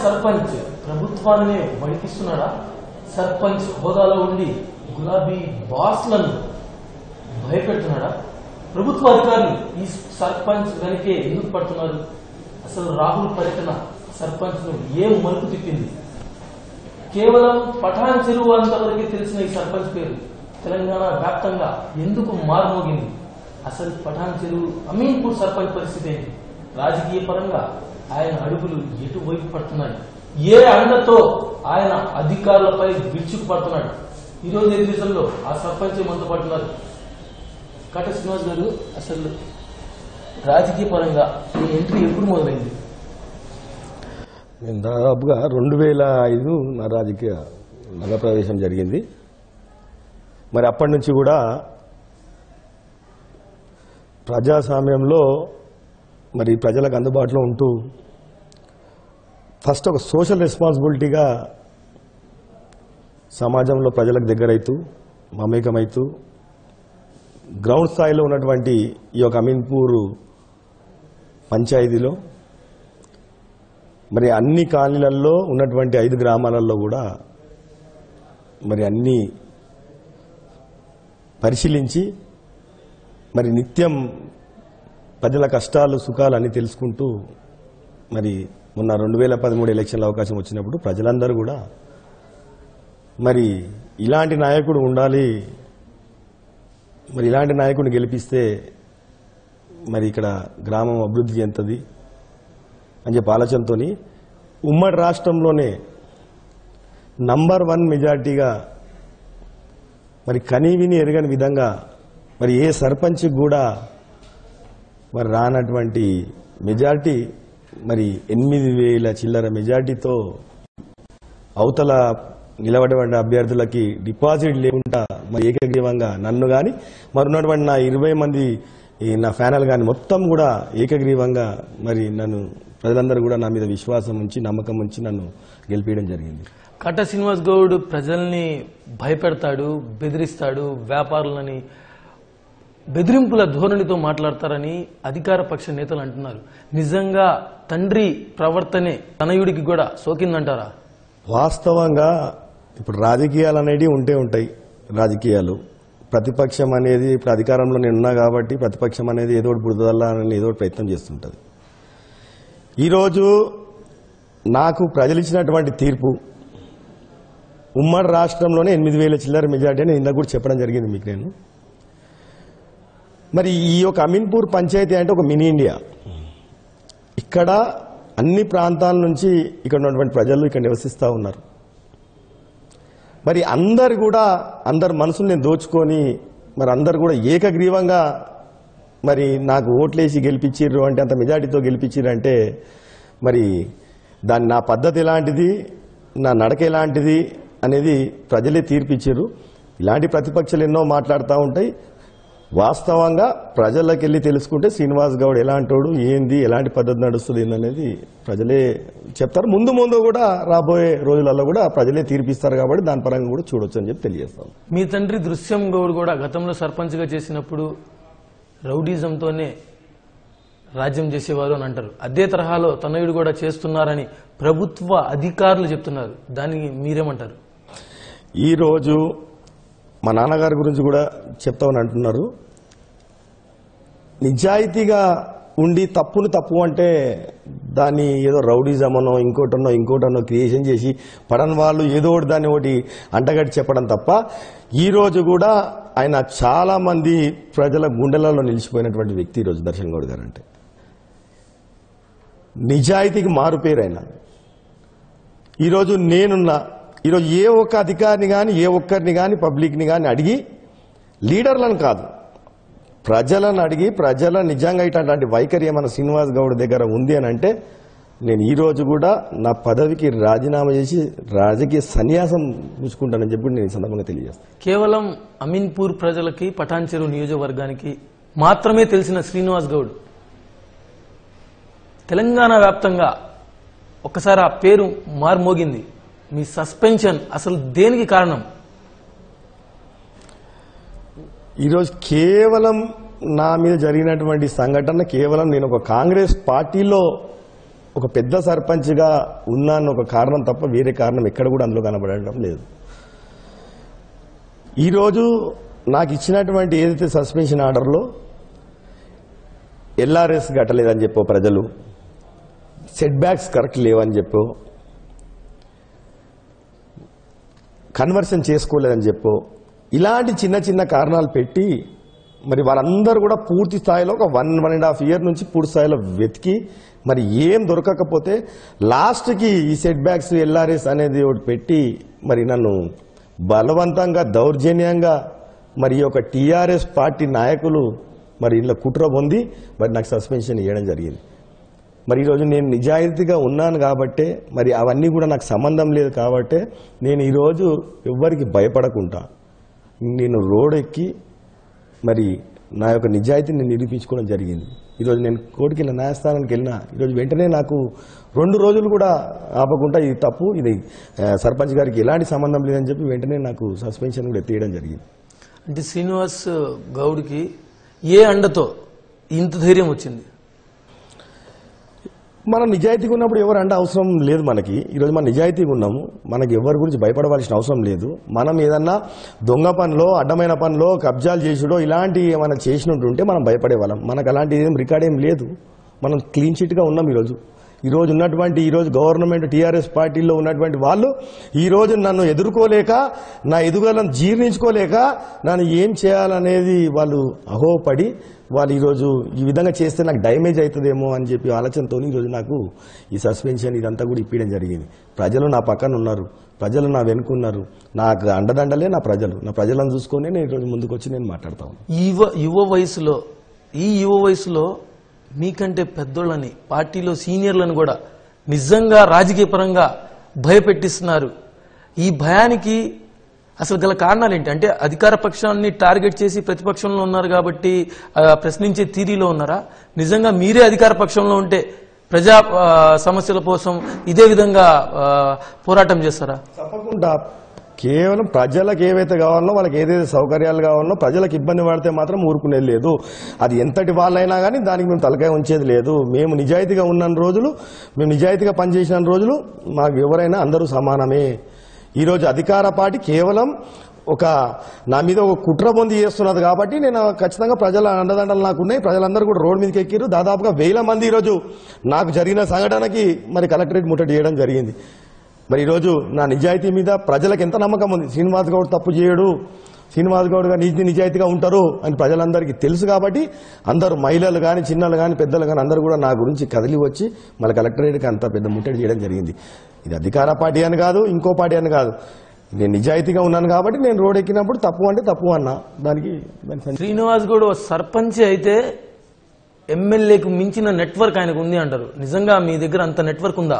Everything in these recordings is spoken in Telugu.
సర్పంచ్ ప్రభుత్వాన్ని వణికిస్తున్నాడా సర్పంచ్ హోదాలో ఉండి గులాబీ బాస్లను భయపెడుతున్నాడా ప్రభుత్వ అధికారులు ఈ సర్పంచ్ వెనకే ఎందుకు పడుతున్నారు అసలు రాహుల్ పర్యటన సర్పంచ్ ను ఏం మలుపు తిప్పింది కేవలం పఠాన్ చెరువు అంతవరకే తెలిసిన ఈ సర్పంచ్ పేరు తెలంగాణ వ్యాప్తంగా ఎందుకు మారుమోగింది అసలు పఠాన్ చెరువు అమీన్పూర్ సర్పంచ్ పరిస్థితి ఏంటి రాజకీయ పరంగా ఆయన అడుగులు ఎటువైపు పడుతున్నాయి ఏ అండతో ఆయన అధికారులపై విరుచుకు పడుతున్నాడు ఈ రోజు ఎదురులో ఆ సర్పంచ్ మనతో పడుతున్నారు కట శ్రీనివాస్ గారు అసలు రాజకీయ పరంగా ఈ ఎంట్రీ ఎప్పుడు మొదలైంది నేను దాదాపుగా రెండు వేల ఐదు నా రాజకీయ నగ ప్రవేశం జరిగింది మరి అప్పటి నుంచి కూడా ప్రజాస్వామ్యంలో మరి ప్రజలకు అందుబాటులో ఉంటూ ఫస్ట్ ఒక సోషల్ రెస్పాన్సిబిలిటీగా సమాజంలో ప్రజలకు దగ్గరైతూ మమేకమైతూ గ్రౌండ్ స్థాయిలో ఉన్నటువంటి ఈ యొక్క అమీన్పూర్ పంచాయతీలో మరి అన్ని కాలనీలలో ఉన్నటువంటి ఐదు గ్రామాలలో కూడా మరి అన్ని పరిశీలించి మరి నిత్యం ప్రజల కష్టాలు సుఖాలు అన్ని తెలుసుకుంటూ మరి మొన్న రెండు వేల పదమూడు ఎలక్షన్ల అవకాశం వచ్చినప్పుడు ప్రజలందరూ కూడా మరి ఇలాంటి నాయకుడు ఉండాలి మరి ఇలాంటి నాయకుడిని గెలిపిస్తే మరి ఇక్కడ గ్రామం అభివృద్ధి చెందుతుంది అని చెప్పి ఆలోచనతో ఉమ్మడి రాష్ట్రంలోనే నంబర్ వన్ మెజార్టీగా మరి కనీవిని ఎరగని విధంగా మరి ఏ సర్పంచ్ కూడా మరి రానటువంటి మెజార్టీ మరి ఎనిమిది వేల చిల్లర మెజార్టీతో అవతల నిలబడబడిన అభ్యర్థులకి డిపాజిట్ లేకుండా మరి ఏకగ్రీవంగా నన్ను కానీ మరి ఉన్నటువంటి నా ఇరవై మంది ఈ నా ఫ్యానల్ కానీ మొత్తం కూడా ఏకగ్రీవంగా మరి నన్ను ప్రజలందరూ కూడా నా మీద విశ్వాసం ఉంచి నమ్మకం ఉంచి నన్ను గెలిపించడం జరిగింది కట్ట శ్రీనివాస్ గౌడ్ ప్రజల్ని భయపెడతాడు బెదిరిస్తాడు వ్యాపారులని బెదిరింపుల ధోరణితో మాట్లాడతారని అధికార పక్ష నేతలు అంటున్నారు నిజంగా తండ్రి ప్రవర్తనే తనయుడికి కూడా సోకిందంటారా వాస్తవంగా ఇప్పుడు రాజకీయాలు అనేవి ఉంటే ఉంటాయి రాజకీయాలు ప్రతిపక్షం అనేది ఇప్పుడు అధికారంలో నేను ఉన్నా కాబట్టి ప్రతిపక్షం అనేది ఏదో ఒకటి బురదల్లా అని ఏదో ఒకటి ప్రయత్నం చేస్తుంటుంది ఈరోజు నాకు ప్రజలు ఇచ్చినటువంటి తీర్పు ఉమ్మడి రాష్ట్రంలోనే ఎనిమిది వేల చిల్లర మెజార్టీ అని ఇందాక కూడా చెప్పడం జరిగింది మీకు నేను మరి ఈ యొక్క అమీన్పూర్ పంచాయతీ అంటే ఒక మినీ ఇండియా ఇక్కడ అన్ని ప్రాంతాల నుంచి ఇక్కడ ఉన్నటువంటి ప్రజలు ఇక్కడ నివసిస్తూ ఉన్నారు మరి అందరు కూడా అందరు మనసులు నేను దోచుకొని మరి అందరు కూడా ఏకగ్రీవంగా మరి నాకు ఓట్లేసి గెలిపించిర్రు అంటే అంత మెజార్టీతో గెలిపించిర్రు అంటే మరి దాని నా పద్ధతి ఎలాంటిది నా నడక ఎలాంటిది అనేది ప్రజలే తీర్పిచ్చారు ఇలాంటి ప్రతిపక్షాలు ఎన్నో మాట్లాడుతూ ఉంటాయి వాస్తవంగా ప్రజలకు వెళ్ళి తెలుసుకుంటే శ్రీనివాస్ గౌడ్ ఎలాంటోడు ఏంది ఎలాంటి పద్ధతి నడుస్తుంది అనేది ప్రజలే చెప్తారు ముందు ముందు కూడా రాబోయే రోజులలో కూడా ప్రజలే తీర్పిస్తారు కాబట్టి దాని పరంగా కూడా చూడొచ్చు అని చెప్పి తెలియజేస్తాం మీ తండ్రి దృశ్యం గౌడ్ కూడా గతంలో సర్పంచ్గా చేసినప్పుడు రౌడీజంతోనే రాజ్యం చేసేవారు అని అంటారు అదే తరహాలో తనయుడు కూడా చేస్తున్నారని ప్రభుత్వ అధికారులు చెప్తున్నారు దానికి మీరేమంటారు ఈరోజు మా నాన్నగారి గురించి కూడా చెప్తామని అంటున్నారు నిజాయితీగా ఉండి తప్పును తప్పు అంటే దాన్ని ఏదో రౌడీజమనో ఇంకోటనో ఇంకోటనో క్రియేషన్ చేసి పడని వాళ్ళు ఏదో ఒకటి దాన్ని ఒకటి అంటగట్టి చెప్పడం తప్ప ఈ రోజు కూడా ఆయన చాలా మంది ప్రజల గుండెలలో నిలిచిపోయినటువంటి వ్యక్తి ఈరోజు దర్శన్ గౌడ్ గారు అంటే నిజాయితీకి మారు పేరు ఆయన ఈరోజు నేనున్నా ఈరోజు ఏ ఒక్క అధికారిని కానీ ఏ ఒక్కరిని కానీ పబ్లిక్ని కానీ అడిగి లీడర్లను కాదు ప్రజలను అడిగి ప్రజల నిజంగా ఇట్లాంటి వైఖరి మన శ్రీనివాస్ గౌడ్ దగ్గర ఉంది అని అంటే నేను ఈ రోజు కూడా నా పదవికి రాజీనామా చేసి రాజకీయ సన్యాసం పుచ్చుకుంటానని చెప్పి కూడా నేను ఈ సందర్భంగా తెలియజేస్తాను కేవలం అమీన్పూర్ ప్రజలకి పటాన్ చెరువు నియోజకవర్గానికి మాత్రమే తెలిసిన శ్రీనివాస్ గౌడ్ తెలంగాణ వ్యాప్తంగా ఒక్కసారి ఆ పేరు మార్మోగింది మీ సస్పెన్షన్ అసలు దేనికి కారణం ఈరోజు కేవలం నా మీద జరిగినటువంటి సంఘటన కేవలం నేను ఒక కాంగ్రెస్ పార్టీలో ఒక పెద్ద సర్పంచ్గా ఉన్నాను ఒక కారణం తప్ప వేరే కారణం ఎక్కడ కూడా అందులో కనబడడం లేదు ఈరోజు నాకు ఇచ్చినటువంటి ఏదైతే సస్పెన్షన్ ఆర్డర్లో ఎల్ఆర్ఎస్ కట్టలేదని చెప్పో ప్రజలు సెట్ బ్యాక్స్ కరెక్ట్ లేవని చెప్పో కన్వర్షన్ చేసుకోలేదని చెప్పో ఇలాంటి చిన్న చిన్న కారణాలు పెట్టి మరి వాళ్ళందరూ కూడా పూర్తి స్థాయిలో ఒక one one and half year నుంచి పూర్తి స్థాయిలో వెతికి మరి ఏం దొరకకపోతే లాస్ట్కి ఈ సెట్ బ్యాక్స్ ఎల్ఆర్ఎస్ అనేది ఒకటి పెట్టి మరి నన్ను బలవంతంగా దౌర్జన్యంగా మరి ఈ యొక్క టీఆర్ఎస్ పార్టీ నాయకులు మరి ఇలా కుట్ర పొంది మరి నాకు సస్పెన్షన్ ఇవ్వడం జరిగింది మరి ఈరోజు నేను నిజాయితీగా ఉన్నాను కాబట్టే మరి అవన్నీ కూడా నాకు సంబంధం లేదు కాబట్టే నేను ఈరోజు ఎవ్వరికి భయపడకుండా నేను రోడ్ ఎక్కి మరి నా యొక్క నిజాయితీని నిరూపించుకోవడం జరిగింది ఈరోజు నేను కోర్టుకి వెళ్ళిన న్యాయస్థానానికి వెళ్ళినా ఈరోజు వెంటనే నాకు రెండు రోజులు కూడా ఆపకుండా ఇది తప్పు ఇది ఆ, సర్పంచ్ గారికి ఎలాంటి సంబంధం లేదని చెప్పి వెంటనే నాకు సస్పెన్షన్ కూడా ఎత్తేయడం జరిగింది అంటే శ్రీనివాస్ గౌడ్కి ఏ అండతో ఇంత ధైర్యం వచ్చింది మనం నిజాయితీగా ఉన్నప్పుడు ఎవరు అంటే అవసరం లేదు మనకి ఈరోజు మనం నిజాయితీగా ఉన్నాము మనకి ఎవరి గురించి భయపడవలసిన అవసరం లేదు మనం ఏదన్నా దొంగ పనిలో అడ్డమైన పనిలో కబ్జాలు చేసుడో ఇలాంటివి ఏమైనా చేసినట్టుంటే మనం భయపడే వాళ్ళం మనకు అలాంటి ఏం రికార్డ్ ఏం లేదు మనం క్లీన్ చిట్గా ఉన్నాం ఈరోజు ఈ రోజు ఉన్నటువంటి ఈ రోజు గవర్నమెంట్ టీఆర్ఎస్ పార్టీలో ఉన్నటువంటి వాళ్ళు ఈ రోజు నన్ను ఎదుర్కోలేక నా ఎదుగుదలను జీర్ణించుకోలేక నన్ను ఏం చేయాలనేది వాళ్ళు అహోపడి వాళ్ళు ఈరోజు ఈ విధంగా చేస్తే నాకు డ్యామేజ్ అవుతుందేమో అని చెప్పి ఆలోచనతో ఈరోజు నాకు ఈ సస్పెన్షన్ ఇదంతా కూడా ఇప్పించడం జరిగింది ప్రజలు నా పక్కన ఉన్నారు ప్రజలు నా వెనుకున్నారు నాకు అండదండలే నా ప్రజలు నా ప్రజలను చూసుకొని నేను ఈరోజు ముందుకు వచ్చి నేను మాట్లాడతా ఉన్నాను. ఈ యువ యువ వయసులో ఈ యువ వయసులో మీకంటే పెద్దోళ్ళని పార్టీలో సీనియర్లను కూడా నిజంగా రాజకీయ పరంగా భయపెట్టిస్తున్నారు ఈ భయానికి అసలు గల కారణాలు ఏంటి అంటే అధికార పక్షాన్ని టార్గెట్ చేసి ప్రతిపక్షంలో ఉన్నారు కాబట్టి ఆ, ప్రశ్నించే తీరిలో ఉన్నారా నిజంగా మీరే అధికార పక్షంలో ఉంటే ప్రజా ఆ, సమస్యల కోసం ఇదే విధంగా ఆ, పోరాటం చేస్తారా తప్పకుండా కేవలం ప్రజలకు ఏవైతే కావాలో వాళ్ళకి ఏదైతే సౌకర్యాలు కావాలో ప్రజలకు ఇబ్బంది పడితే మాత్రం ఊరుకునేది లేదు అది ఎంతటి వాళ్ళైనా కానీ దానికి మేము తలకాయ ఉంచేది లేదు మేము నిజాయితీగా ఉన్న రోజులు మేము నిజాయితీగా పనిచేసిన రోజులు మాకు ఎవరైనా అందరూ సమానమే ఈరోజు అధికార పార్టీ కేవలం ఒక నా మీద ఒక కుట్ర పొంది చేస్తున్నది కాబట్టి నేను ఖచ్చితంగా ప్రజల అండదండలు నాకు ఉన్నాయి ప్రజలందరూ కూడా రోడ్డు మీదకి ఎక్కిరు దాదాపుగా వేల మంది ఈరోజు నాకు జరిగిన సంఘటనకి మరి కలెక్టరేట్ ముట్టడి చేయడం జరిగింది మరి ఈరోజు నా నిజాయితీ మీద ప్రజలకు ఎంత నమ్మకం ఉంది శ్రీనివాస్ గౌడ్ తప్పు చేయడు శ్రీనివాస్ గౌడ్ గారు నీతి నిజాయితీగా ఉంటారు అని ప్రజలందరికీ తెలుసు కాబట్టి అందరూ మహిళలు కానీ చిన్నలు కానీ పెద్దలు కానీ అందరూ కూడా నా గురించి కదిలి వచ్చి మళ్ళీ కలెక్టరేట్కి అంత పెద్ద ముట్టడి చేయడం జరిగింది ఇది అధికార పార్టీ అని కాదు ఇంకో పార్టీ అని కాదు నేను నిజాయితీగా ఉన్నాను కాబట్టి నేను రోడ్ ఎక్కినప్పుడు తప్పు అంటే తప్పు అన్నా దానికి దానికి సంచ- శ్రీనివాస్ గౌడ్ ఓ సర్పంచ్ అయితే ఎమ్మెల్యేకు మించిన నెట్వర్క్ ఆయనకు ఉంది అంటారు నిజంగా మీ దగ్గర అంత నెట్వర్క్ ఉందా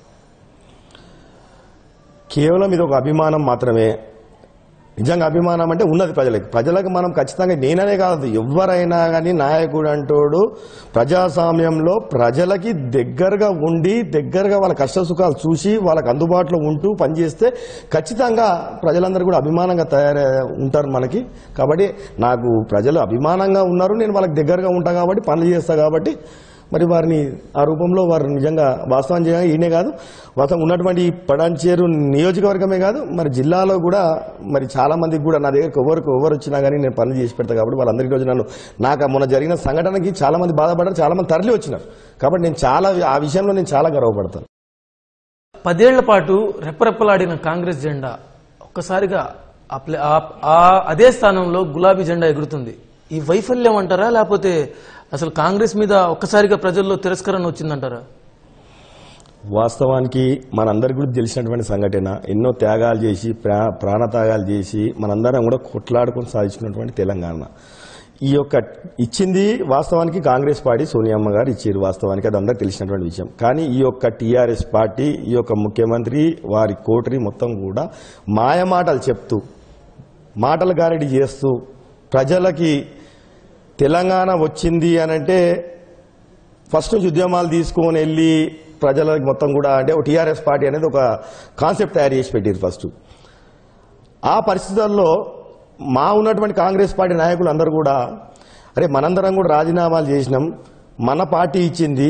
కేవలం ఇది ఒక అభిమానం మాత్రమే నిజంగా అభిమానం అంటే ఉన్నది ప్రజలకు ప్రజలకు మనం ఖచ్చితంగా నేననే కాదు ఎవరైనా కానీ నాయకుడు అంటోడు ప్రజాస్వామ్యంలో ప్రజలకి దగ్గరగా ఉండి దగ్గరగా వాళ్ళ కష్ట సుఖాలు చూసి వాళ్ళకి అందుబాటులో ఉంటూ పనిచేస్తే ఖచ్చితంగా ప్రజలందరూ కూడా అభిమానంగా తయారై ఉంటారు మనకి కాబట్టి నాకు ప్రజలు అభిమానంగా ఉన్నారు నేను వాళ్ళకి దగ్గరగా ఉంటా కాబట్టి పనులు చేస్తా కాబట్టి మరి వారిని ఆ రూపంలో వారు నిజంగా వాస్తవం చేయాలి ఈయనే కాదు వాస్తవం ఉన్నటువంటి ఈ పడాన్చేరు నియోజకవర్గమే కాదు మరి జిల్లాలో కూడా మరి చాలా మందికి కూడా నా దగ్గరకు ఎవరికి ఎవరు వచ్చినా కానీ నేను పనులు చేసి పెడతా కాబట్టి వాళ్ళందరికీ రోజు నన్ను నాకు మొన్న జరిగిన సంఘటనకి చాలా మంది బాధపడ్డారు చాలా మంది తరలి వచ్చినారు కాబట్టి నేను చాలా ఆ విషయంలో నేను చాలా గర్వపడతాను పదేళ్ల పాటు రెప్పరెప్పలాడిన కాంగ్రెస్ జెండా ఒక్కసారిగా ఆ ప్లే- ఆ- ఆ అదే స్థానంలో గులాబీ జెండా ఎగురుతుంది ఈ వైఫల్యం అంటారా లేకపోతే అసలు కాంగ్రెస్ మీద ఒక్కసారిగా ప్రజల్లో తిరస్కరణ వచ్చిందంటారా వాస్తవానికి మనందరికీ కూడా తెలిసినటువంటి సంఘటన ఎన్నో త్యాగాలు చేసి ప్రా- ప్రాణత్యాగాలు చేసి మనందరం కూడా కొట్లాడుకొని సాధించుకున్నటువంటి తెలంగాణ ఈ యొక్క ఇచ్చింది వాస్తవానికి కాంగ్రెస్ పార్టీ సోనియమ్మ గారు ఇచ్చారు వాస్తవానికి అది అందరికి తెలిసినటువంటి విషయం కానీ ఈ యొక్క టీఆర్ఎస్ పార్టీ ఈ యొక్క ముఖ్యమంత్రి వారి కోటరి మొత్తం కూడా మాయమాటలు చెప్తూ మాటలు గారడి చేస్తూ ప్రజలకి తెలంగాణ వచ్చింది అనంటే ఫస్ట్ నుంచి ఉద్యమాలు తీసుకొని వెళ్ళి ప్రజలకు మొత్తం కూడా అంటే ఒక టీఆర్ఎస్ పార్టీ అనేది ఒక కాన్సెప్ట్ తయారు చేసి పెట్టారు ఫస్ట్ ఆ పరిస్థితుల్లో మా ఉన్నటువంటి కాంగ్రెస్ పార్టీ నాయకులు అందరూ కూడా అరే మనందరం కూడా రాజీనామాలు చేసినాం మన పార్టీ ఇచ్చింది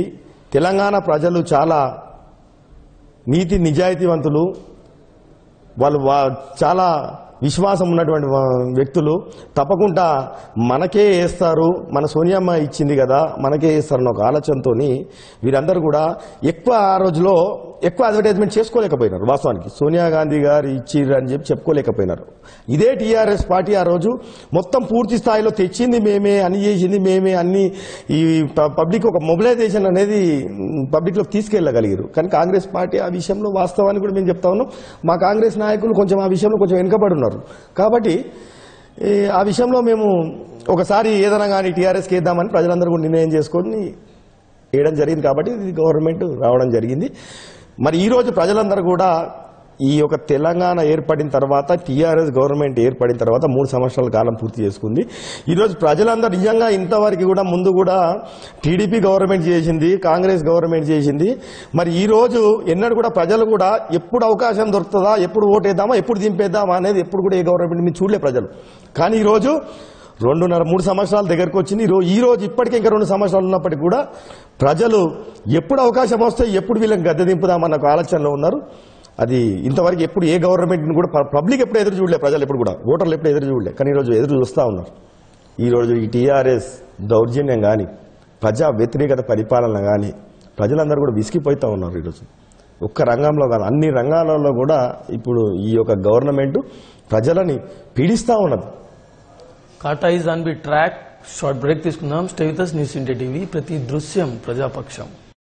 తెలంగాణ ప్రజలు చాలా నీతి నిజాయితీవంతులు వాళ్ళు వా- చాలా విశ్వాసం ఉన్నటువంటి వా- వ్యక్తులు తప్పకుండా మనకే వేస్తారు మన సోనియమ్మ ఇచ్చింది కదా మనకే వేస్తారన్న ఒక ఆలోచనతో వీరందరూ కూడా ఎక్కువ ఆ రోజులో ఎక్కువ అడ్వర్టైజ్మెంట్ చేసుకోలేకపోయినారు వాస్తవానికి సోనియా గాంధీ గారు ఇచ్చిర్రు అని చెప్పి చెప్పుకోలేకపోయినారు ఇదే టీఆర్ఎస్ పార్టీ ఆ రోజు మొత్తం పూర్తి స్థాయిలో తెచ్చింది మేమే అని చేసింది మేమే అన్ని ఈ ప- పబ్లిక్ ఒక మొబిలైజేషన్ అనేది పబ్లిక్ లో తీసుకెళ్లగలిగారు కానీ కాంగ్రెస్ పార్టీ ఆ విషయంలో వాస్తవాన్ని కూడా మేము చెప్తా ఉన్నాం మా కాంగ్రెస్ నాయకులు కొంచెం ఆ విషయంలో కొంచెం వెనుకబడి ఉన్నారు కాబట్టి ఈ ఆ విషయంలో మేము ఒకసారి ఏదైనా కానీ టీఆర్ఎస్కి వేద్దామని ప్రజలందరూ కూడా నిర్ణయం చేసుకొని వేయడం జరిగింది కాబట్టి ఇది గవర్నమెంట్ రావడం జరిగింది మరి ఈ రోజు ప్రజలందరూ కూడా ఈ యొక్క తెలంగాణ ఏర్పడిన తర్వాత టీఆర్ఎస్ గవర్నమెంట్ ఏర్పడిన తర్వాత మూడు సంవత్సరాల కాలం పూర్తి చేసుకుంది ఈ రోజు ప్రజలందరూ నిజంగా ఇంతవరకు కూడా ముందు కూడా టీడీపీ గవర్నమెంట్ చేసింది కాంగ్రెస్ గవర్నమెంట్ చేసింది మరి ఈ రోజు ఎన్నడూ కూడా ప్రజలు కూడా ఎప్పుడు అవకాశం దొరుకుతుందా ఎప్పుడు ఓటేద్దామా ఎప్పుడు దింపేద్దామా అనేది ఎప్పుడు కూడా ఏ గవర్నమెంట్ మీద చూడలే ప్రజలు కానీ ఈ రోజు రెండున్నర మూడు సంవత్సరాల దగ్గరకు వచ్చింది ఈ రో- ఈ రోజు ఇప్పటికే ఇంకా రెండు సంవత్సరాలు ఉన్నప్పటికీ కూడా ప్రజలు ఎప్పుడు అవకాశం వస్తే ఎప్పుడు వీళ్ళని గద్దె దింపుదామన్న ఒక ఆలోచనలో ఉన్నారు అది ఇంతవరకు ఎప్పుడు ఏ గవర్నమెంట్ కూడా ప- పబ్లిక్ ఎప్పుడు ఎదురు చూడలే ప్రజలు ఎప్పుడు కూడా ఓటర్లు ఎప్పుడు ఎదురు చూడలే కానీ ఈరోజు ఎదురు చూస్తూ ఉన్నారు ఈరోజు ఈ టీఆర్ఎస్ దౌర్జన్యం కానీ ప్రజా వ్యతిరేకత పరిపాలన కానీ ప్రజలందరూ కూడా విసిగిపోతూ ఉన్నారు ఈరోజు ఒక్క రంగంలో కాదు అన్ని రంగాలలో కూడా ఇప్పుడు ఈ యొక్క గవర్నమెంట్ ప్రజలని పీడిస్తూ ఉన్నది కాటా is on B track short break తీసుకుందాం stay with us news India TV ప్రతి దృశ్యం ప్రజాపక్షం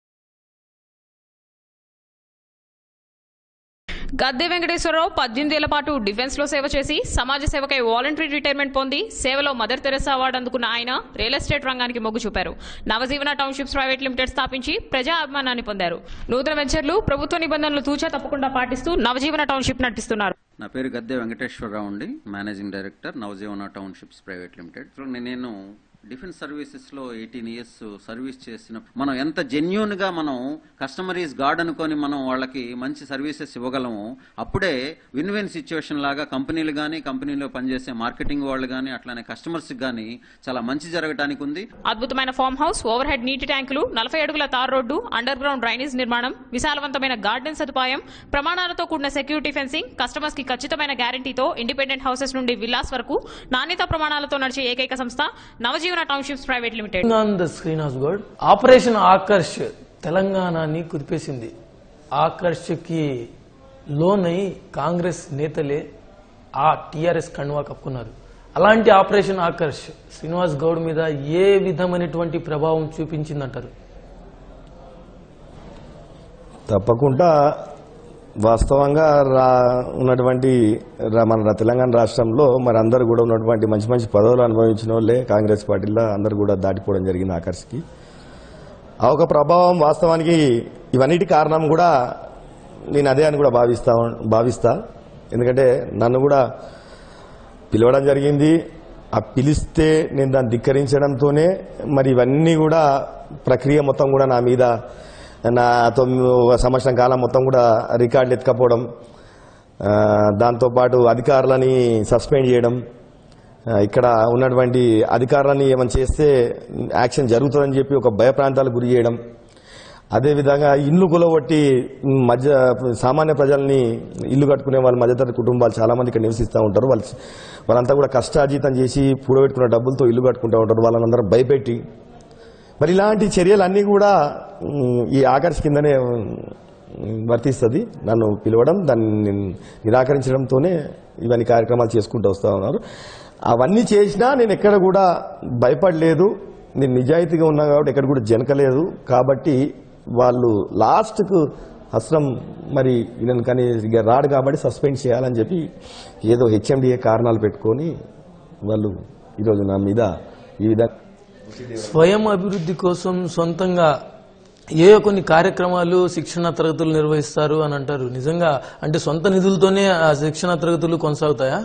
గద్దె వెంకటేశ్వరరావు పద్దెనిమిది ఏళ్ల పాటు డిఫెన్స్ లో సేవ చేసి సమాజ సేవకై వాలంటరీ రిటైర్మెంట్ పొంది సేవలో మదర్ తెరెసా అవార్డు అందుకున్న ఆయన రియల్ ఎస్టేట్ రంగానికి మొగ్గు చూపారు నవజీవన టౌన్షిప్స్ ప్రైవేట్ లిమిటెడ్ స్థాపించి ప్రజా అభిమానాన్ని పొందారు నూతన వెంచర్లు ప్రభుత్వ నిబంధనలు తూచా తప్పకుండా పాటిస్తూ నవజీవన టౌన్షిప్ నడిపిస్తున్నారు నా పేరు గద్దె వెంకటేశ్వరరావు అండి managing director Navajeevana townships private limited so నేను డిఫెన్స్ సర్వీసెస్ లో ఎయిటీన్ ఇయర్స్ సర్వీస్ చేసిన మనం ఎంత జెన్యున్ గా మనం కస్టమర్ ఈజ్ గాడ్ అనుకొని మనం వాళ్ళకి మంచి సర్వీసెస్ ఇవ్వగలము అప్పుడే విన్ విన్ సిచ్యువేషన్ లాగా కంపెనీలు కానీ కంపెనీలో పనిచేసే మార్కెటింగ్ వాళ్ళు కానీ అట్లానే కస్టమర్స్ కానీ చాలా మంచి జరగడానికి ఉంది అద్భుతమైన ఫామ్ హౌస్ ఓవర్ హెడ్ నీటి ట్యాంకులు నలభై అడుగుల tar road underground drainage నిర్మాణం విశాలవంతమైన గార్డెన్ సదుపాయం ప్రమాణాలతో కూడిన సెక్యూరిటీ ఫెన్సింగ్ కస్టమర్స్ కి ఖచ్చితమైన గ్యారంటీతో ఇండిపెండెంట్ హౌసెస్ నుండి విల్లాస్ వరకు నాణ్యత ప్రమాణాలతో నడిచే ఏకైక సంస్థ Navajeevana townships private limited on the screen house గోడ్ ఆపరేషన్ ఆకర్ష్ తెలంగాణని కుదిపేసింది ఆకర్ష్కి లోనై కాంగ్రెస్ నేతలే ఆ టీఆర్ఎస్ కండువా కప్పుకున్నారు అలాంటి ఆపరేషన్ ఆకర్ష్ శ్రీనివాస్ గౌడ్ మీద ఏ విధమైనటువంటి ప్రభావం చూపించిందంటారు తప్పకుండా వాస్తవంగా రా ఉన్నటువంటి రా- మన రా- తెలంగాణ రాష్ట్రంలో మరి అందరు కూడా ఉన్నటువంటి మంచి మంచి పదవులు అనుభవించిన వాళ్ళే కాంగ్రెస్ పార్టీలో అందరు కూడా దాటిపోవడం జరిగింది ఆకర్షికి ఆ ఒక ప్రభావం వాస్తవానికి ఇవన్నిటి కారణం కూడా నేను అదే అని కూడా భావిస్తా భావిస్తా ఎందుకంటే నన్ను కూడా పిలవడం జరిగింది ఆ పిలిస్తే నేను దాన్ని ధిక్కరించడంతోనే మరి ఇవన్నీ కూడా ప్రక్రియ మొత్తం కూడా నా మీద నా తొమ్మిది ఒక సంవత్సరం కాలం మొత్తం కూడా రికార్డులు ఎత్తుకపోవడం ఆ, దాంతోపాటు అధికారులని సస్పెండ్ చేయడం ఆ, ఇక్కడ ఉన్నటువంటి అధికారులని ఏమైనా చేస్తే యాక్షన్ జరుగుతుందని చెప్పి ఒక భయ ప్రాంతాలకు గురి చేయడం అదేవిధంగా ఇల్లు కులగొట్టి మధ్య సామాన్య ప్రజల్ని ఇల్లు కట్టుకునే వాళ్ళ మధ్యతరగతి కుటుంబాలు చాలా మంది ఇక్కడ నివసిస్తూ ఉంటారు వాళ్ళు వాళ్ళంతా కూడా కష్టార్జితం చేసి పూడబెట్టుకున్న డబ్బులతో ఇల్లు కట్టుకుంటూ ఉంటారు వాళ్ళందరూ భయపెట్టి మరి ఇలాంటి చర్యలన్నీ కూడా ఉమ్, ఈ ఆకర్ష్ కిందనే ఉమ్, వర్తిస్తుంది నన్ను పిలవడం దాన్ని నేను నిరాకరించడంతోనే ఇవన్నీ కార్యక్రమాలు చేసుకుంటూ వస్తూ ఉన్నారు అవన్నీ చేసినా నేను ఎక్కడ కూడా భయపడలేదు నేను నిజాయితీగా ఉన్నా కాబట్టి ఎక్కడ కూడా జనకలేదు కాబట్టి వాళ్ళు లాస్ట్కు అసలు మరి ఈయన కానీ ఇక రాడు కాబట్టి సస్పెండ్ చేయాలని చెప్పి ఏదో హెచ్ఎండిఏ కారణాలు పెట్టుకొని వాళ్ళు ఈరోజు నా మీద ఈ విధంగా స్వయం అభివృద్ధి కోసం సొంతంగా ఏ కొన్ని కార్యక్రమాలు శిక్షణ తరగతులు నిర్వహిస్తారు అని అంటారు నిజంగా అంటే సొంత నిధులతోనే ఆ శిక్షణ తరగతులు కొనసాగుతాయా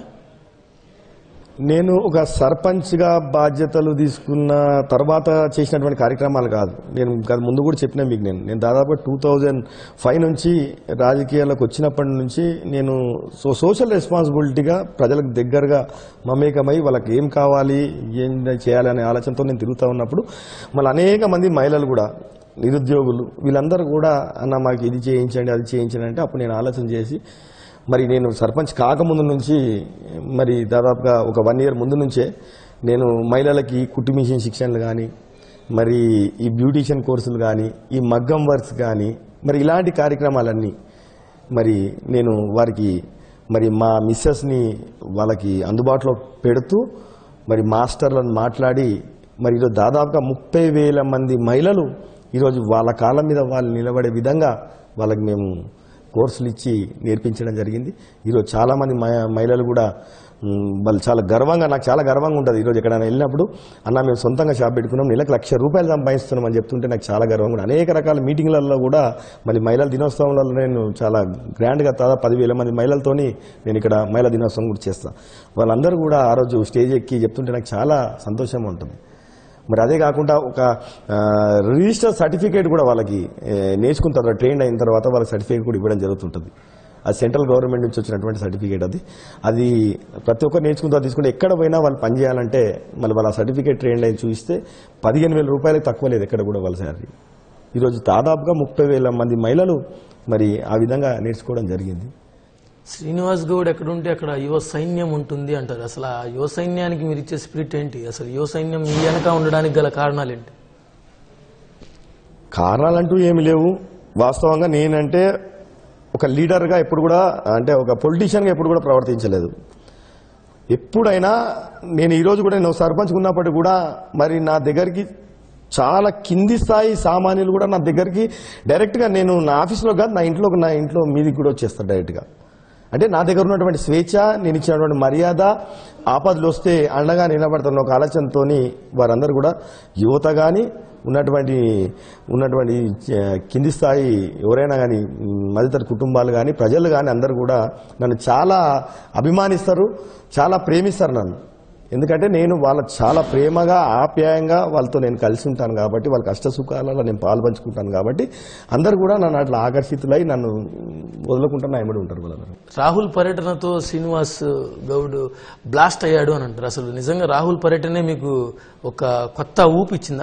నేను ఒక సర్పంచ్గా బాధ్యతలు తీసుకున్న తర్వాత చేసినటువంటి కార్యక్రమాలు కాదు నేను గత ముందు కూడా చెప్పిన మీకు నేను నేను దాదాపు టూ థౌజండ్ ఫైవ్ నుంచి రాజకీయాలకు వచ్చినప్పటి నుంచి నేను సో సోషల్ రెస్పాన్సిబిలిటీగా ప్రజలకు దగ్గరగా మమేకమై వాళ్ళకి ఏం కావాలి ఏం చేయాలి అనే ఆలోచనతో నేను తిరుగుతూ ఉన్నప్పుడు మళ్ళీ అనేక మంది మహిళలు కూడా నిరుద్యోగులు వీళ్ళందరూ కూడా అన్న మాకు ఇది చేయించండి అది చేయించండి అంటే అప్పుడు నేను ఆలోచన చేసి మరి నేను సర్పంచ్ కాకముందు నుంచి మరి దాదాపుగా ఒక వన్ ఇయర్ ముందు నుంచే నేను మహిళలకి కుట్టు మిషన్ శిక్షణలు కానీ మరి ఈ బ్యూటీషియన్ కోర్సులు కానీ ఈ మగ్గం వర్క్స్ కానీ మరి ఇలాంటి కార్యక్రమాలన్నీ మరి నేను వారికి మరి మా మిస్సెస్ని వాళ్ళకి అందుబాటులో పెడుతూ మరి మాస్టర్లను మాట్లాడి మరి ఈరోజు దాదాపుగా ముప్పై వేల మంది మహిళలు ఈరోజు వాళ్ళ కాళ్ళ మీద వాళ్ళు నిలబడే విధంగా వాళ్ళకి మేము కోర్సులు ఇచ్చి నేర్పించడం జరిగింది ఈరోజు చాలామంది మహి- మహిళలు కూడా మ్, వాళ్ళు చాలా గర్వంగా నాకు చాలా గర్వంగా ఉంటుంది ఈరోజు ఎక్కడైనా వెళ్ళినప్పుడు అన్న మేము సొంతంగా షాప్ పెట్టుకున్నాం నెలకు లక్ష రూపాయలు సంపాదిస్తున్నాం అని చెప్తుంటే నాకు చాలా గర్వంగా ఉంది అనేక రకాల మీటింగ్లలో కూడా మళ్ళీ మహిళల దినోత్సవంలో నేను చాలా గ్రాండ్గా దాదాపు పదివేల మంది మహిళలతోని నేను ఇక్కడ మహిళా దినోత్సవం కూడా చేస్తాను వాళ్ళందరూ కూడా ఆ రోజు స్టేజ్ ఎక్కి చెప్తుంటే నాకు చాలా సంతోషంగా ఉంటుంది మరి అదే కాకుండా ఒక ఆ, రిజిస్టర్ సర్టిఫికేట్ కూడా వాళ్ళకి ఏ, నేర్చుకున్న తర్వాత ట్రైన్ అయిన తర్వాత వాళ్ళకి సర్టిఫికేట్ కూడా ఇవ్వడం జరుగుతుంటుంది అది సెంట్రల్ గవర్నమెంట్ నుంచి వచ్చినటువంటి సర్టిఫికేట్ అది అది ప్రతి ఒక్కరు నేర్చుకున్న తర్వాత తీసుకుంటే ఎక్కడ పోయినా వాళ్ళు పని చేయాలంటే మళ్ళీ వాళ్ళ సర్టిఫికేట్ ట్రైన్ అయిన చూస్తే పదిహేను వేల రూపాయలకు తక్కువ లేదు ఎక్కడ కూడా వాళ్ళ శాలరీ ఈరోజు దాదాపుగా ముప్పై వేల మంది మహిళలు మరి ఆ విధంగా నేర్చుకోవడం జరిగింది శ్రీనివాస్ గౌడ్ ఎక్కడుంటే అక్కడ యువ సైన్యం ఉంటుంది అంటారు అసలు ఆ యువ సైన్యానికి మీరు ఇచ్చే స్పిరిట్ ఏంటి అసలు యువ సైన్యం మీ వెనక ఉండడానికి గల కారణాలు ఏంటి కారణాలంటూ ఏమి లేవు వాస్తవంగా నేనంటే ఒక లీడర్గా ఎప్పుడు కూడా అంటే ఒక పొలిటీషియన్గా ఎప్పుడు కూడా ప్రవర్తించలేదు ఎప్పుడైనా నేను ఈరోజు కూడా నేను సర్పంచ్ ఉన్నప్పటికీ కూడా మరి నా దగ్గరికి చాలా కింది స్థాయి సామాన్యులు కూడా నా దగ్గరికి డైరెక్ట్గా నేను నా ఆఫీస్లో కాదు నా ఇంట్లో నా ఇంట్లో మీదికి కూడా వచ్చేస్తాను డైరెక్ట్గా అంటే నా దగ్గర ఉన్నటువంటి స్వేచ్ఛ నేను ఇచ్చినటువంటి మర్యాద ఆపదలు వస్తే అండగా నిలబడుతున్న ఒక ఆలోచనతో వారందరూ కూడా యువత కానీ ఉన్నటువంటి ఉన్నటువంటి ఆ, కింది స్థాయి ఎవరైనా కానీ మధ్యతర కుటుంబాలు కానీ ప్రజలు కానీ అందరూ కూడా నన్ను చాలా అభిమానిస్తారు చాలా ప్రేమిస్తారు నన్ను ఎందుకంటే నేను వాళ్ళ చాలా ప్రేమగా ఆప్యాయంగా వాళ్ళతో నేను కలిసి ఉంటాను కాబట్టి వాళ్ళ కష్ట సుఖాలలో నేను పాల్పంచుకుంటాను కాబట్టి అందరు కూడా నన్ను అట్లా ఆకర్షితులై నన్ను వదలకుండా నా ఎమ్మడి ఉంటారు వాళ్ళందరూ రాహుల్ పర్యటనతో శ్రీనివాస్ గౌడ్ బ్లాస్ట్ అయ్యాడు అని అంటారు అసలు నిజంగా రాహుల్ పర్యటనే మీకు ఒక కొత్త ఊపు ఇచ్చిందా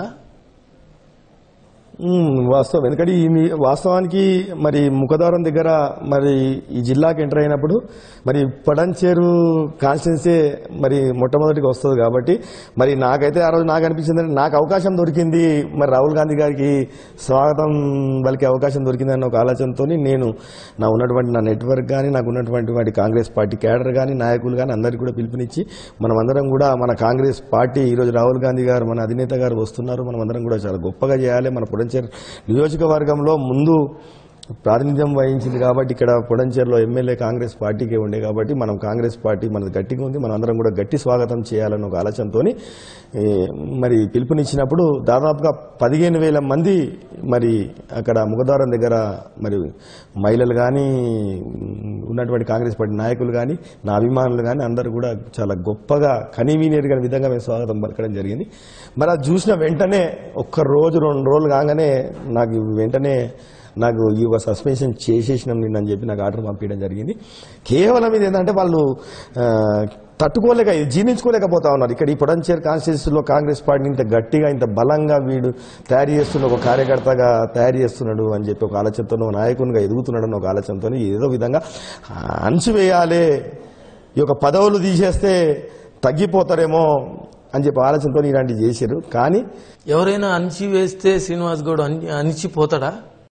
మ్మ్, వాస్తవం ఎందుకంటే ఈ మీ- వాస్తవానికి మరి ముఖద్వారం దగ్గర మరి ఈ జిల్లాకి ఎంటర్ అయినప్పుడు మరి పడంచేరు కాన్స్టిట్యున్సీ మరి మొట్టమొదటిగా వస్తుంది కాబట్టి మరి నాకైతే ఆ రోజు నాకు అనిపించింది అంటే నాకు అవకాశం దొరికింది మరి రాహుల్ గాంధీ గారికి స్వాగతం పలికే అవకాశం దొరికింది అన్న ఒక ఆలోచనతో నేను నా ఉన్నటువంటి నా నెట్వర్క్ కానీ నాకు ఉన్నటువంటి వాటి కాంగ్రెస్ పార్టీ క్యాడర్ కానీ నాయకులు కానీ అందరికీ కూడా పిలుపునిచ్చి మనం అందరం కూడా మన కాంగ్రెస్ పార్టీ ఈరోజు రాహుల్ గాంధీ గారు మన అధినేత గారు వస్తున్నారు మనం అందరం కూడా చాలా గొప్పగా చేయాలి మన పుడంచేరు నియోజకవర్గంలో ముందు ప్రాతినిధ్యం వహించింది కాబట్టి ఇక్కడ పుడంచేరులో ఎమ్మెల్యే కాంగ్రెస్ పార్టీకే ఉండే కాబట్టి మనం కాంగ్రెస్ పార్టీ మనది గట్టిగా ఉంది మనం అందరం కూడా గట్టి స్వాగతం చేయాలన్న ఒక ఆలోచనతో మరి పిలుపునిచ్చినప్పుడు దాదాపుగా పదిహేను వేల మంది మరి అక్కడ ముఖద్వారం దగ్గర మరి మహిళలు కానీ ఉన్నటువంటి కాంగ్రెస్ పార్టీ నాయకులు కానీ నా అభిమానులు కానీ అందరూ కూడా చాలా గొప్పగా కనీవీనియర్ విధంగా మేము స్వాగతం పలకడం జరిగింది మరి అది చూసిన వెంటనే ఒక్క రోజు రెండు రోజులు కాగానే నాకు వెంటనే నాకు ఈ ఒక సస్పెన్షన్ చేసేసినాం నిన్న అని చెప్పి నాకు ఆర్డర్ పంపించడం జరిగింది కేవలం ఇది ఏంటంటే వాళ్ళు ఆ, తట్టుకోలేక జీర్ణించుకోలేకపోతా ఉన్నారు ఇక్కడ ఈ పొడంచేరు కాన్స్టిట్యూన్సీలో కాంగ్రెస్ పార్టీ ఇంత గట్టిగా ఇంత బలంగా వీడు తయారు చేస్తున్న ఒక కార్యకర్తగా తయారు చేస్తున్నాడు అని చెప్పి ఒక ఆలోచనతో నాయకునిగా ఎదుగుతున్నాడు అని ఒక ఆలోచనతో ఏదో విధంగా అణచివేయాలి ఈ యొక్క పదవులు తీసేస్తే తగ్గిపోతారేమో అని చెప్పి ఆలోచనతో ఇలాంటివి చేశారు కానీ ఎవరైనా అణిచి వేస్తే శ్రీనివాస్ గౌడ్ అణి- అణిచిపోతాడా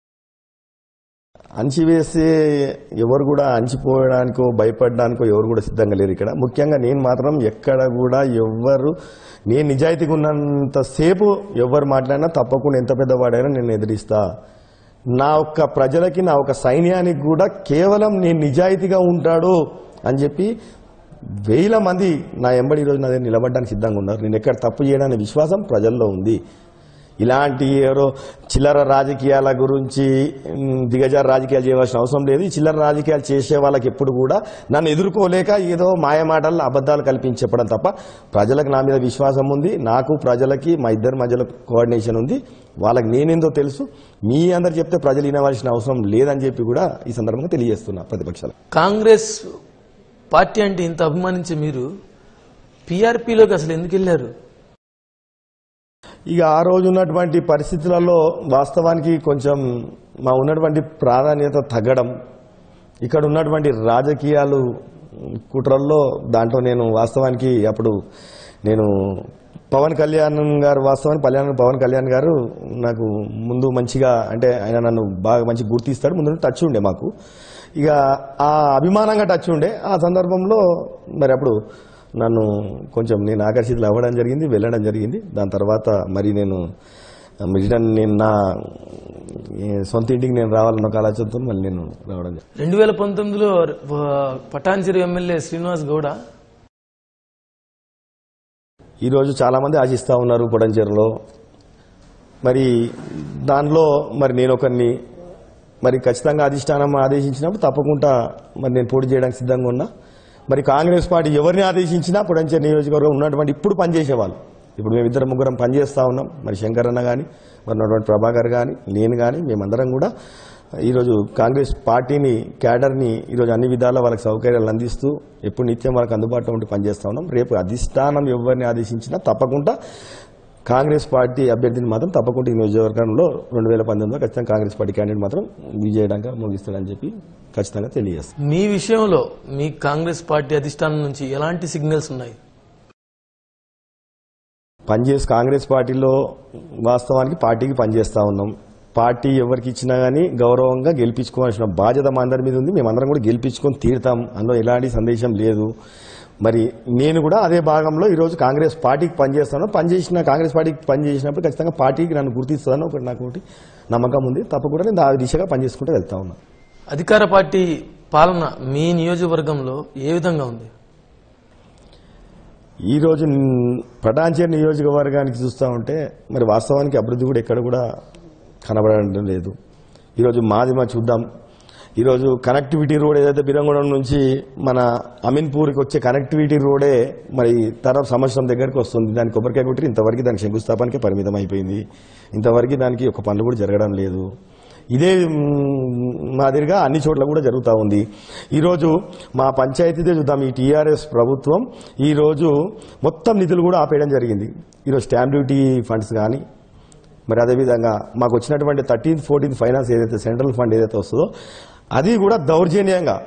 అణచివేసే ఎవరు కూడా అణచిపోవడానికో భయపడడానికో ఎవరు కూడా సిద్ధంగా లేరు ఇక్కడ ముఖ్యంగా నేను మాత్రం ఎక్కడ కూడా ఎవ్వరు నేను నిజాయితీగా ఉన్నంతసేపు ఎవరు మాట్లాడినా తప్పకుండా ఎంత పెద్దవాడైనా నేను ఎదిరిస్తా నా ఒక్క ప్రజలకి నా ఒక సైన్యానికి కూడా కేవలం నేను నిజాయితీగా ఉంటాడు అని చెప్పి వేల మంది నా ఎంబడి ఈరోజు నా దగ్గర నిలబడడానికి సిద్ధంగా ఉన్నారు నేను ఎక్కడ తప్పు చేయడానికి విశ్వాసం ప్రజల్లో ఉంది ఇలాంటి ఎవరో చిల్లర రాజకీయాల గురించి ఉమ్, దిగజారు రాజకీయాలు చేయవలసిన అవసరం లేదు ఈ చిల్లర రాజకీయాలు చేసే వాళ్ళకి ఎప్పుడు కూడా నన్ను ఎదుర్కోలేక ఏదో మాయ మాటల్లో అబద్ధాలు కల్పించి చెప్పడం తప్ప ప్రజలకు నా మీద విశ్వాసం ఉంది నాకు ప్రజలకి మా ఇద్దరి మధ్యలో కోఆర్డినేషన్ ఉంది వాళ్ళకి నేనేందో తెలుసు మీ అందరు చెప్తే ప్రజలు వినవలసిన అవసరం లేదని చెప్పి కూడా ఈ సందర్భంగా తెలియజేస్తున్నా ప్రతిపక్షాలు కాంగ్రెస్ పార్టీ అంటే ఇంత అభిమానించే మీరు పీఆర్పీలోకి అసలు ఎందుకు వెళ్ళారు ఇక ఆ రోజు ఉన్నటువంటి పరిస్థితులలో వాస్తవానికి కొంచెం మా ఉన్నటువంటి ప్రాధాన్యత తగ్గడం ఇక్కడ ఉన్నటువంటి రాజకీయాలు కుట్రల్లో దాంట్లో నేను వాస్తవానికి అప్పుడు నేను పవన్ కళ్యాణ్ గారు వాస్తవానికి కళ్యాణ్ పవన్ కళ్యాణ్ గారు నాకు ముందు మంచిగా అంటే ఆయన నన్ను బాగా మంచి గుర్తిస్తాడు ముందు టచ్ ఉండే మాకు ఇక ఆ అభిమానంగా టచ్ ఉండే ఆ సందర్భంలో మరి అప్పుడు నన్ను కొంచెం నేను ఆకర్షితులు అవ్వడం జరిగింది వెళ్ళడం జరిగింది దాని తర్వాత మరి నేను రిటర్న్ నేను నా ఏ, సొంత ఇంటికి నేను రావాలన్న ఒక ఆలోచనతో మళ్ళీ నేను రావడం జరిగింది రెండు వేల పంతొమ్మిదిలో పటాన్చెరు ఎమ్మెల్యే శ్రీనివాస్ గౌడ ఈరోజు చాలామంది ఆశిస్తూ ఉన్నారు పొడంచేరులో మరి దానిలో మరి నేను ఒకరిని మరి ఖచ్చితంగా అధిష్టానం ఆదేశించినప్పుడు తప్పకుండా మరి నేను పోటీ చేయడానికి సిద్ధంగా ఉన్నా మరి కాంగ్రెస్ పార్టీ ఎవరిని ఆదేశించినా పొడంచేరు నియోజకవర్గం ఉన్నటువంటి ఇప్పుడు పనిచేసేవాళ్ళు ఇప్పుడు మేము ఇద్దరు ముగ్గురం పనిచేస్తా ఉన్నాం మరి శంకర్ అన్న కానీ మరి ఉన్నటువంటి ప్రభాకర్ కానీ నేను కానీ మేమందరం కూడా ఈరోజు కాంగ్రెస్ పార్టీని క్యాడర్ని ఈరోజు అన్ని విధాలా వాళ్ళకి సౌకర్యాలు అందిస్తూ ఎప్పుడు నిత్యం వాళ్ళకి అందుబాటులో ఉండి పనిచేస్తా ఉన్నాం రేపు అధిష్టానం ఎవరిని ఆదేశించినా తప్పకుండా కాంగ్రెస్ పార్టీ అభ్యర్థిని మాత్రం తప్పకుండా ఈ నియోజకవర్గంలో రెండు వేల పంతొమ్మిదిలో ఖచ్చితంగా కాంగ్రెస్ పార్టీ క్యాండిడేట్ మాత్రం విజయడంగా ముగిస్తాడని చెప్పి ఖచ్చితంగా తెలియజేస్తాం మీ విషయంలో మీ కాంగ్రెస్ పార్టీ అధిష్టానం నుంచి ఎలాంటి సిగ్నల్స్ ఉన్నాయి పనిచేసి కాంగ్రెస్ పార్టీలో వాస్తవానికి పార్టీకి పనిచేస్తా ఉన్నాం పార్టీ ఎవరికి ఇచ్చినా గానీ గౌరవంగా గెలిపించుకోవాల్సిన బాధ్యత మా అందరి మీద ఉంది మేమందరం కూడా గెలిపించుకొని తీరుతాం అందులో ఎలాంటి సందేశం లేదు మరి నేను కూడా అదే భాగంలో ఈరోజు కాంగ్రెస్ పార్టీకి పనిచేస్తాను పనిచేసిన కాంగ్రెస్ పార్టీకి పనిచేసినప్పుడు ఖచ్చితంగా పార్టీకి నన్ను గుర్తిస్తుందని ఒకటి నాకు ఒకటి నమ్మకం ఉంది తప్పకుండా నేను ఆ దిశగా పనిచేసుకుంటూ వెళ్తా ఉన్నా అధికార పార్టీ పాలన మీ నియోజకవర్గంలో ఏ విధంగా ఉంది ఈ రోజు పటాన్చేరు నియోజకవర్గానికి చూస్తూ ఉంటే మరి వాస్తవానికి అభివృద్ధి కూడా ఎక్కడ కూడా కనబడడం లేదు ఈరోజు మాది మా చూద్దాం ఈరోజు కనెక్టివిటీ రోడ్ ఏదైతే బిరంగూడెం నుంచి మన అమీన్పూర్కి వచ్చే కనెక్టివిటీ రోడే మరి తరం సంవత్సరం దగ్గరికి వస్తుంది దాని కొబ్బరికాయ కొట్టి ఇంతవరకు దానికి శంకుస్థాపనకే పరిమితం అయిపోయింది ఇంతవరకు దానికి ఒక పనులు కూడా జరగడం లేదు ఇదే మ్, మాదిరిగా అన్ని చోట్ల కూడా జరుగుతూ ఉంది ఈరోజు మా పంచాయతీదే చూద్దాం ఈ టీఆర్ఎస్ ప్రభుత్వం ఈరోజు మొత్తం నిధులు కూడా ఆపేయడం జరిగింది ఈరోజు స్టాంప్ డ్యూటీ ఫండ్స్ కానీ మరి అదేవిధంగా మాకు వచ్చినటువంటి థర్టీన్త్ ఫోర్టీన్త్ ఫైనాన్స్ ఏదైతే సెంట్రల్ ఫండ్ ఏదైతే వస్తుందో అది కూడా దౌర్జన్యంగా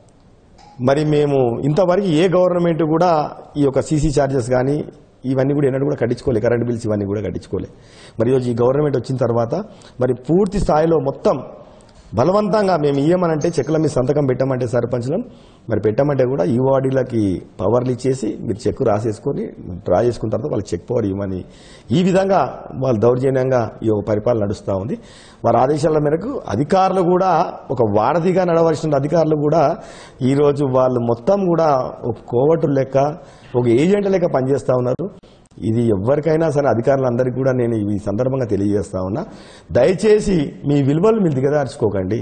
మరి మేము ఇంతవరకు ఏ గవర్నమెంట్ కూడా ఈ యొక్క సీసీ ఛార్జెస్ కానీ ఇవన్నీ కూడా ఎన్నడూ కూడా కట్టించుకోలే కరెంట్ బిల్స్ ఇవన్నీ కూడా కట్టించుకోలే మరి ఈరోజు ఈ గవర్నమెంట్ వచ్చిన తర్వాత మరి పూర్తి స్థాయిలో మొత్తం బలవంతంగా మేము ఇయ్యమనంటే చెక్కుల మీద సంతకం పెట్టమంటే సర్పంచ్లను మరి పెట్టమంటే కూడా ఈ వార్డులకి పవర్లు ఇచ్చేసి మీరు చెక్ రాసేసుకొని డ్రా చేసుకున్న తర్వాత వాళ్ళకి చెక్ పవర్ ఇవ్వమని ఈ విధంగా వాళ్ళు దౌర్జన్యంగా ఈ యొక్క పరిపాలన నడుస్తూ ఉంది వారి ఆదేశాల మేరకు అధికారులు కూడా ఒక వారధిగా నడవలసిన అధికారులు కూడా ఈరోజు వాళ్ళు మొత్తం కూడా ఒక కోవటు లెక్క ఒక ఏజెంట్ లెక్క పనిచేస్తూ ఉన్నారు ఇది ఎవరికైనా సరే అధికారులందరికీ కూడా నేను ఈ సందర్భంగా తెలియజేస్తా ఉన్నా దయచేసి మీ విలువలు మీరు దిగదార్చుకోకండి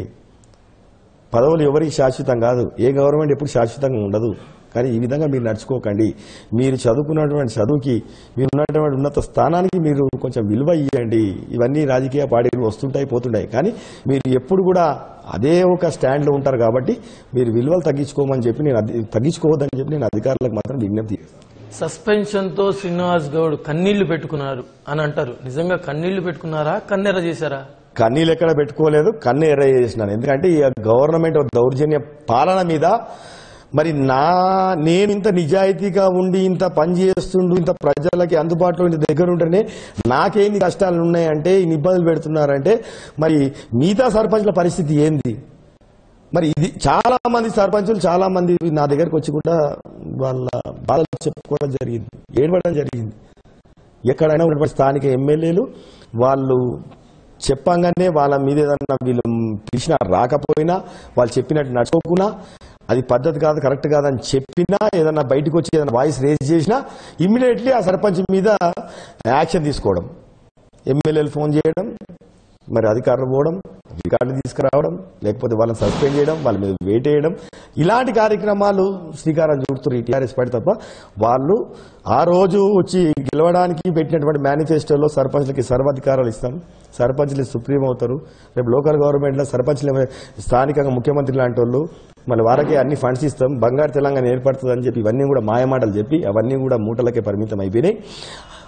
పదవులు ఎవరికి శాశ్వతం కాదు ఏ గవర్నమెంట్ ఎప్పుడు శాశ్వతంగా ఉండదు కానీ ఈ విధంగా మీరు నడుచుకోకండి మీరు చదువుకున్నటువంటి చదువుకి మీరు ఉన్నటువంటి ఉన్నత స్థానానికి మీరు కొంచెం విలువ ఇవ్వండి ఇవన్నీ రాజకీయ పార్టీలు వస్తుంటాయి పోతుంటాయి కానీ మీరు ఎప్పుడు కూడా అదే ఒక స్టాండ్లో ఉంటారు కాబట్టి మీరు విలువలు తగ్గించుకోమని చెప్పి నేను అధి- తగ్గించుకోవద్దని చెప్పి నేను అధికారులకు మాత్రం విజ్ఞప్తి చేస్తాను. సస్పెన్షన్ తో శ్రీనివాస్ గౌడ్ కన్నీళ్లు పెట్టుకున్నారు అని అంటారు నిజంగా కన్నీళ్లు పెట్టుకున్నారా కన్నెర చేశారా కన్నీళ్ళు ఎక్కడ పెట్టుకోలేదు కన్ను ఎర్ర చేసినాను ఎందుకంటే ఈ గవర్నమెంట్ దౌర్జన్య పాలన మీద మరి నా నేను ఇంత నిజాయితీగా ఉండి ఇంత పని చేస్తుండు ఇంత ప్రజలకి అందుబాటులో ఇంత దగ్గర ఉంటేనే నాకేంది కష్టాలు ఉన్నాయంటే ఇన్ని ఇబ్బందులు పెడుతున్నారంటే మరి మిగతా సర్పంచ్ల పరిస్థితి ఏంది మరి ఇది చాలా మంది సర్పంచులు చాలా మంది నా దగ్గరకు వచ్చి కూడా వాళ్ళ బాధలు చెప్పుకోవడం జరిగింది ఏడవడం జరిగింది ఎక్కడైనా ఉన్నటువంటి స్థానిక ఎమ్మెల్యేలు వాళ్ళు చెప్పంగానే వాళ్ళ మీద ఏదన్నా వీళ్ళు పిలిచినా రాకపోయినా వాళ్ళు చెప్పినట్టు నడుచుకోకున్నా అది పద్ధతి కాదు కరెక్ట్ కాదని చెప్పినా ఏదన్నా బయటకు వచ్చి ఏదైనా వాయిస్ రేజ్ చేసినా ఇమ్మీడియట్లీ ఆ సర్పంచ్ మీద యాక్షన్ తీసుకోవడం ఎమ్మెల్యేలు ఫోన్ చేయడం మరి అధికారులు పోవడం రికార్డులు తీసుకురావడం లేకపోతే వాళ్ళని సస్పెండ్ చేయడం వాళ్ళ మీద వెయిట్ వేయడం ఇలాంటి కార్యక్రమాలు శ్రీకారం చుడుతున్నారు ఈ టీఆర్ఎస్ పార్టీ తప్ప వాళ్ళు ఆ రోజు వచ్చి గెలవడానికి పెట్టినటువంటి మేనిఫెస్టోలో సర్పంచ్లకి సర్వాధికారాలు ఇస్తాం సర్పంచ్లు సుప్రీం అవుతారు రేపు లోకల్ గవర్నమెంట్లో సర్పంచ్లు ఏమైనా స్థానికంగా ముఖ్యమంత్రి లాంటి వాళ్ళు మళ్ళీ వారికి అన్ని ఫండ్స్ ఇస్తాం బంగారు తెలంగాణ ఏర్పడుతుందని చెప్పి ఇవన్నీ కూడా మాయమాటలు చెప్పి అవన్నీ కూడా మూటలకే పరిమితం అయిపోయినాయి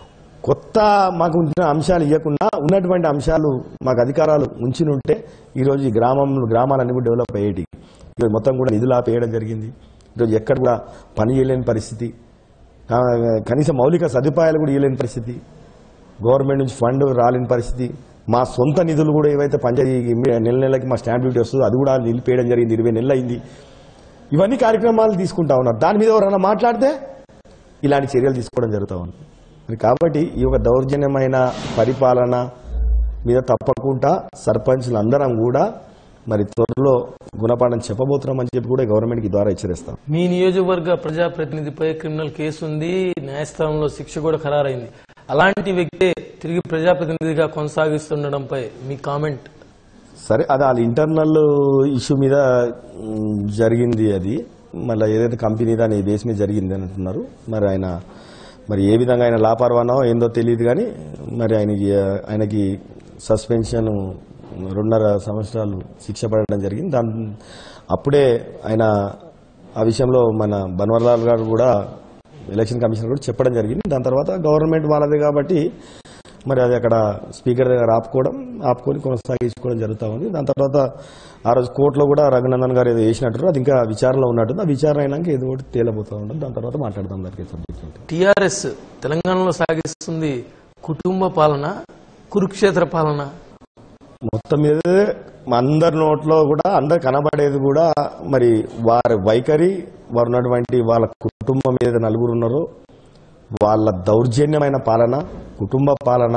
కొత్త మాకు ఉంచిన అంశాలు ఇవ్వకుండా ఉన్నటువంటి అంశాలు మాకు అధికారాలు ఉంచినుంటే ఈరోజు ఈ గ్రామం గ్రామాలన్నీ కూడా డెవలప్ అయ్యేటి ఈరోజు మొత్తం కూడా నిధులు ఆపేయడం జరిగింది ఈరోజు ఎక్కడ కూడా పని చేయలేని పరిస్థితి ఆ, కనీసం మౌలిక సదుపాయాలు కూడా ఇవ్వలేని పరిస్థితి గవర్నమెంట్ నుంచి ఫండ్ రాలేని పరిస్థితి మా సొంత నిధులు కూడా ఏవైతే పంచాయతీ నెల నెలకి మా స్టాంప్ డ్యూటీ వస్తుందో అది కూడా నిలిపేయడం జరిగింది ఇరవై నెలలు అయింది ఇవన్నీ కార్యక్రమాలు తీసుకుంటా ఉన్నారు దాని మీద ఎవరైనా మాట్లాడితే ఇలాంటి చర్యలు తీసుకోవడం జరుగుతూ ఉంది మరి కాబట్టి ఈ యొక్క దౌర్జన్యమైన పరిపాలన మీద తప్పకుండా సర్పంచ్లు అందరం కూడా మరి త్వరలో గుణపాఠం చెప్పబోతున్నామని చెప్పి కూడా గవర్నమెంట్కి ద్వారా హెచ్చరిస్తాం మీ నియోజకవర్గ ప్రజాప్రతినిధిపై క్రిమినల్ కేసు ఉంది న్యాయస్థానంలో శిక్ష కూడా ఖరారైంది అలాంటి వ్యక్తే తిరిగి ప్రజాప్రతినిధిగా కొనసాగిస్తుండడంపై మీ కామెంట్ సరే అది వాళ్ళ ఇంటర్నల్ ఇష్యూ మీద మ్, జరిగింది అది మళ్ళీ ఏదైతే కంపెనీ దాని బేస్ మీద జరిగింది అని అంటున్నారు మరి ఆయన మరి ఏ విధంగా ఆయన లాపర్వానో ఏందో తెలియదు కానీ మరి ఆయనకి ఆయనకి సస్పెన్షన్ రెండున్నర సంవత్సరాలు శిక్ష పడడం జరిగింది దాని అప్పుడే ఆయన ఆ విషయంలో మన బన్వర్లాల్ గారు కూడా ఎలక్షన్ కమిషన్ కూడా చెప్పడం జరిగింది దాని తర్వాత గవర్నమెంట్ వాళ్ళది కాబట్టి మరి అది అక్కడ స్పీకర్ దగ్గర ఆపుకోవడం ఆపుకొని కొనసాగించుకోవడం జరుగుతూ ఉంది దాని తర్వాత ఆ రోజు కోర్టులో కూడా రఘునందన్ గారు ఏదో వేసినట్టు అది ఇంకా విచారణలో ఉన్నట్టుంది ఆ విచారణ అయినాక ఏదో ఒకటి తేలబోతూ ఉంటుంది దాని తర్వాత మాట్లాడదాం దానికి సబ్జెక్ట్ టిఆర్ఎస్ తెలంగాణలో సాగిస్తుంది కుటుంబ పాలన కురుక్షేత్ర పాలన మొత్తం మీద అందరి నోట్లో కూడా అందరు కనబడేది కూడా మరి వారి వైఖరి వారు ఉన్నటువంటి వాళ్ళ కుటుంబం మీద నలుగురు ఉన్నారో వాళ్ళ దౌర్జన్యమైన పాలన కుటుంబ పాలన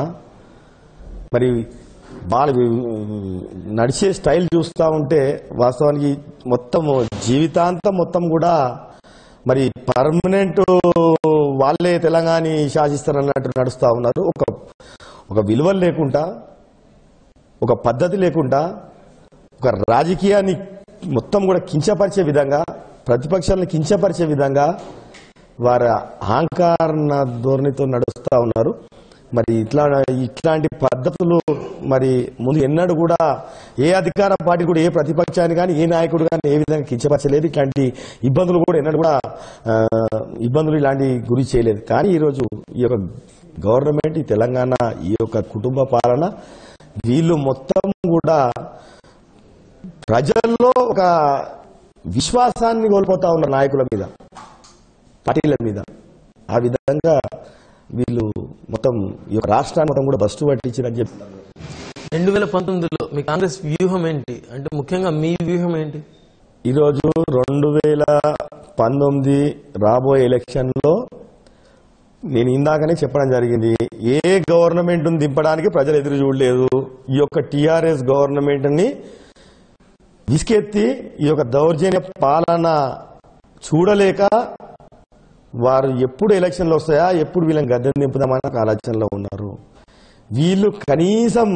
మరి వాళ్ళ నడిచే స్టైల్ చూస్తూ ఉంటే వాస్తవానికి మొత్తం జీవితాంతం మొత్తం కూడా మరి పర్మనెంట్ వాళ్ళే తెలంగాణ శాసిస్తారన్నట్టు నడుస్తూ ఉన్నారు ఒక ఒక విలువలు లేకుండా ఒక పద్ధతి లేకుండా ఒక రాజకీయాన్ని మొత్తం కూడా కించపరిచే విధంగా ప్రతిపక్షాలను కించపరిచే విధంగా వారి అహంకారణ ధోరణితో నడుస్తూ ఉన్నారు మరి ఇట్లా ఇట్లాంటి పద్ధతులు మరి ముందు ఎన్నడూ కూడా ఏ అధికార పార్టీ కూడా ఏ ప్రతిపక్షాన్ని కానీ ఏ నాయకుడు కానీ ఏ విధంగా కించపరచలేదు ఇట్లాంటి ఇబ్బందులు కూడా ఎన్నడూ కూడా ఆ, ఇబ్బందులు ఇలాంటి గురి చేయలేదు కానీ ఈరోజు ఈ యొక్క గవర్నమెంట్ ఈ తెలంగాణ ఈ యొక్క కుటుంబ పాలన వీళ్ళు మొత్తం కూడా ప్రజల్లో ఒక విశ్వాసాన్ని కోల్పోతా ఉన్న నాయకుల మీద పార్టీల మీద ఆ విధంగా వీళ్ళు మొత్తం ఈ యొక్క రాష్ట్రాన్ని మొత్తం కూడా బస్టు పట్టించినని చెప్తున్నారు రెండు వేల పంతొమ్మిదిలో మీ కాంగ్రెస్ వ్యూహం ఏంటి అంటే ముఖ్యంగా మీ వ్యూహం ఏంటి ఈరోజు రెండు వేల పంతొమ్మిది రాబోయే ఎలక్షన్లో నేను ఇందాకనే చెప్పడం జరిగింది ఏ గవర్నమెంట్ దింపడానికి ప్రజలు ఎదురు చూడలేదు ఈ యొక్క టిఆర్ఎస్ గవర్నమెంట్ ని విసుకెత్తి ఈ యొక్క దౌర్జన్య పాలన చూడలేక వారు ఎప్పుడు ఎలక్షన్లు వస్తాయా ఎప్పుడు వీళ్ళని గద్దె దింపుదామని ఒక ఆలోచనలో ఉన్నారు వీళ్ళు కనీసం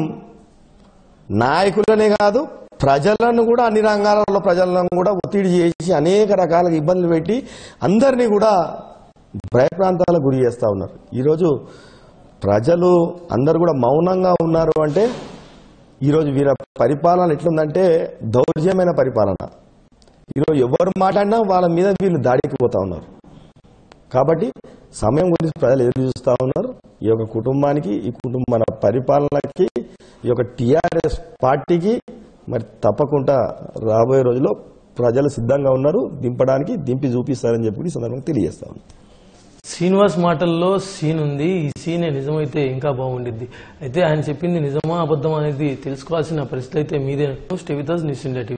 నాయకులనే కాదు ప్రజలను కూడా అన్ని రంగాలలో ప్రజలను కూడా ఒత్తిడి చేసి అనేక రకాల ఇబ్బందులు పెట్టి అందరినీ కూడా భయప్రాంతాలకు గురి చేస్తా ఉన్నారు ఈరోజు ప్రజలు అందరు కూడా మౌనంగా ఉన్నారు అంటే ఈరోజు వీళ్ళ పరిపాలన ఎట్లుందంటే దౌర్జన్యమైన పరిపాలన ఈరోజు ఎవరు మాట్లాడినా వాళ్ళ మీద వీళ్ళు దాడికి పోతా ఉన్నారు కాబట్టి సమయం గురించి ప్రజలు ఎదురు చూస్తా ఉన్నారు ఈ యొక్క కుటుంబానికి ఈ కుటుంబ పరిపాలనకి ఈ యొక్క టిఆర్ఎస్ పార్టీకి మరి తప్పకుండా రాబోయే రోజుల్లో ప్రజలు సిద్ధంగా ఉన్నారు దింపడానికి దింపి చూపిస్తారని చెప్పి ఈ సందర్భంగా తెలియజేస్తా ఉన్నాను శ్రీనివాస్ మాటల్లో సీన్ ఉంది ఈ సీనే నిజమైతే ఇంకా బాగుండిద్ది అయితే ఆయన చెప్పింది నిజమా అబద్ధమా అనేది తెలుసుకోవాల్సిన పరిస్థితి అయితే మీదే stay with us, news India TV